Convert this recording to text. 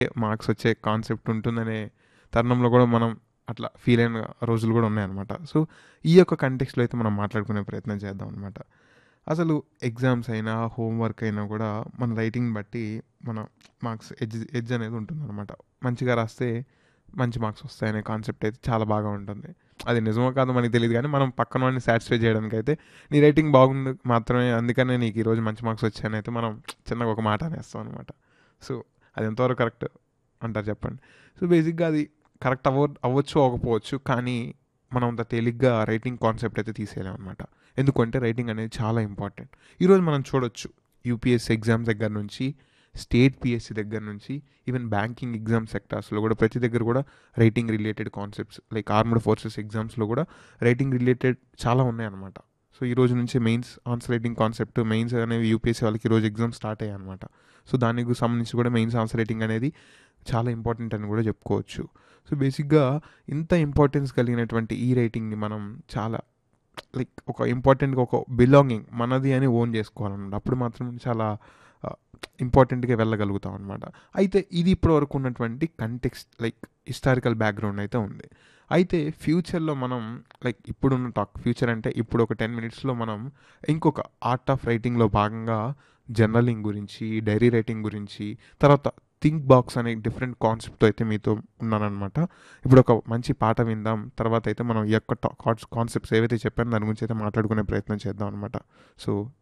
marks వచ్చే concept ఉంటుందనే తరుణంలో కూడా మనం అట్లా ఫీల్ అయిన రోజులు కూడా ఉన్నాయన్నమాట సో ఈ యొక్క కంటెక్స్లో అయితే మనం మాట్లాడుకునే ప్రయత్నం చేద్దాం అనమాట అసలు ఎగ్జామ్స్ అయినా హోంవర్క్ అయినా కూడా మన రైటింగ్ బట్టి మన మార్క్స్ ఎడ్జ్ ఎడ్జ్ అనేది ఉంటుంది అనమాట మంచిగా రాస్తే మంచి మార్క్స్ వస్తాయనే కాన్సెప్ట్ అయితే చాలా బాగా ఉంటుంది అది నిజమో కాదో మనకి తెలియదు కానీ మనం పక్కన వాడిని సాటిస్ఫై చేయడానికి అయితే నీ రైటింగ్ బాగుంది మాత్రమే అందుకనే నీకు ఈరోజు మంచి మార్క్స్ వచ్చాయని అయితే మనం చిన్నగా ఒక మాట అనేస్తాం అనమాట సో అది ఎంతవరకు కరెక్ట్ అంటారు చెప్పండి సో బేసిక్గా అది కరెక్ట్ అవ్వ అవ్వచ్చు అవ్వకపోవచ్చు కానీ మనం అంత తేలిగ్గా రైటింగ్ కాన్సెప్ట్ అయితే తీసేయలేం అనమాట ఎందుకంటే రైటింగ్ అనేది చాలా ఇంపార్టెంట్ ఈరోజు మనం చూడొచ్చు యూపీఎస్సీ ఎగ్జామ్స్ దగ్గర నుంచి స్టేట్ పిఎస్సి దగ్గర నుంచి ఈవెన్ బ్యాంకింగ్ ఎగ్జామ్ సెక్టార్స్లో కూడా ప్రతి దగ్గర కూడా writing related concepts like armed forces ఎగ్జామ్స్లో కూడా రైటింగ్ రిలేటెడ్ చాలా ఉన్నాయన్నమాట సో ఈ రోజు నుంచి mains answer writing concept mains అనేవి యూపీఎస్సీ వాళ్ళకి ఈరోజు ఎగ్జామ్ స్టార్ట్ అయ్యాయి అనమాట సో దానికి సంబంధించి కూడా మెయిన్స్ ఆన్సర్ రైటింగ్ అనేది చాలా ఇంపార్టెంట్ అని కూడా చెప్పుకోవచ్చు సో బేసిక్గా ఇంత ఇంపార్టెన్స్ కలిగినటువంటి ఈ రైటింగ్ని మనం చాలా లైక్ ఒక ఇంపార్టెంట్గా ఒక బిలాంగింగ్ మనది అని ఓన్ చేసుకోవాలన్నమాట అప్పుడు మాత్రం చాలా ఇంపార్టెంట్గా వెళ్ళగలుగుతాం అనమాట అయితే ఇది ఇప్పటి వరకు ఉన్నటువంటి కంటెక్స్ట్ లైక్ హిస్టారికల్ బ్యాక్గ్రౌండ్ అయితే ఉంది అయితే ఫ్యూచర్లో మనం లైక్ ఇప్పుడున్న టాక్ ఫ్యూచర్ అంటే ఇప్పుడు ఒక టెన్ మినిట్స్లో మనం ఇంకొక ఆర్ట్ ఆఫ్ రైటింగ్లో భాగంగా జర్నలింగ్ గురించి డైరీ రైటింగ్ గురించి తర్వాత థింక్ బాక్స్ అనే డిఫరెంట్ కాన్సెప్ట్తో అయితే మీతో ఉన్నానమాట ఇప్పుడు ఒక మంచి పాట విందాం తర్వాత అయితే మనం ఈ యొక్క కాన్సెప్ట్స్ ఏవైతే చెప్పానో దాని గురించి అయితే మాట్లాడుకునే ప్రయత్నం చేద్దాం అనమాట సో